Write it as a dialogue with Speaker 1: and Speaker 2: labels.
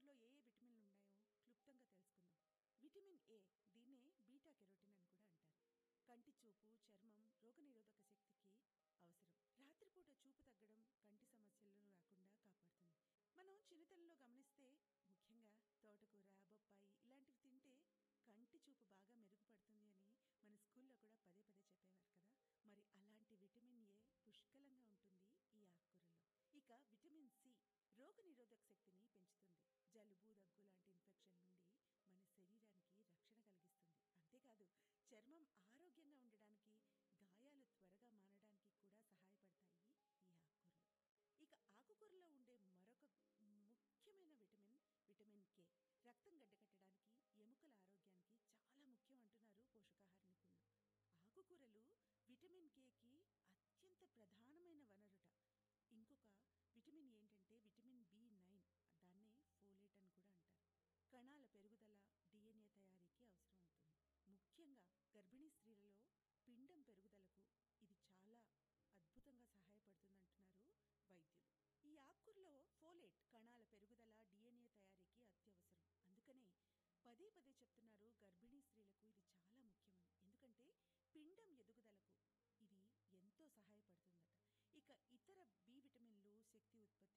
Speaker 1: ఆకుకూరలో ఏ ఏ విటమిన్లు ఉన్నాయో క్లుప్తంగా తెలుసుకుందాం విటమిన్ ఏ దీన్నే బీటా కెరోటిన్ అని కూడా అంటారు కంటి చూపు చర్మం రోగనిరోధక శక్తికి అవసరం రాత్రిపూట చూపు తగ్గడం కంటి సమస్యలను రాకుండా కాపాడుతుంది మనం చిన్నతనంలో గమనిస్తే ముఖ్యంగా తోటకూర బొప్పాయి ఇలాంటివి తింటే కంటి చూపు బాగా మెరుగుపడుతుంది అని మన స్కూల్లో కూడా పదే పదే చెప్పేవారు కదా మరి అలాంటి విటమిన్ ఏ పుష్కలంగా ఉంటుంది ఈ ఆకుకూరలో ఇక విటమిన్ సి రోగనిరోధక శక్తిని పెంచుతుంది జలుబు దగ్గు లాంటి ఇన్ఫెక్షన్ నుండి మన శరీరానికి రక్షణ కలిగిస్తుంది అంతేకాదు చర్మం ఆరోగ్యంగా ఉండడానికి గాయాలు త్వరగా మానడానికి కూడా సహాయపడతాయి ఈ ఆకుకూరలు ఇక ఆకుకూరలో ఉండే మరొక ముఖ్యమైన విటమిన్ విటమిన్ కే రక్తం గడ్డకట్టడానికి ఎముకల ఆరోగ్యానికి చాలా ముఖ్యం అంటున్నారు పోషకాహార నిపుణులు ఆకుకూరలు విటమిన్ కేకి అత్యంత ప్రధానమైన వనరుట ఇంకొక విటమిన్ ఏంటంటే విటమిన్ బి నైన్ దాన్నే ఫోలేట్ అని కూడా అంటారు కణాల పెరుగుదల డిఎన్ఏ తయారీకి అవసరం అవుతుంది ముఖ్యంగా గర్భిణీ స్త్రీలలో పిండం పెరుగుదలకు ఇది చాలా అద్భుతంగా సహాయపడుతుంది అంటున్నారు వైద్యులు ఈ ఆకుకూరలో ఫోలేట్ కణాల పెరుగుదల డిఎన్ఏ తయారీకి అత్యవసరం అందుకనే పదే పదే చెప్తున్నారు గర్భిణీ స్త్రీలకు ఇది చాలా ముఖ్యమని ఎందుకంటే పిండం ఎదుగుదలకు ఇది ఎంతో సహాయపడుతుందట ఇక ఇతర బి విటమిన్లు శక్తి ఉత్పత్తి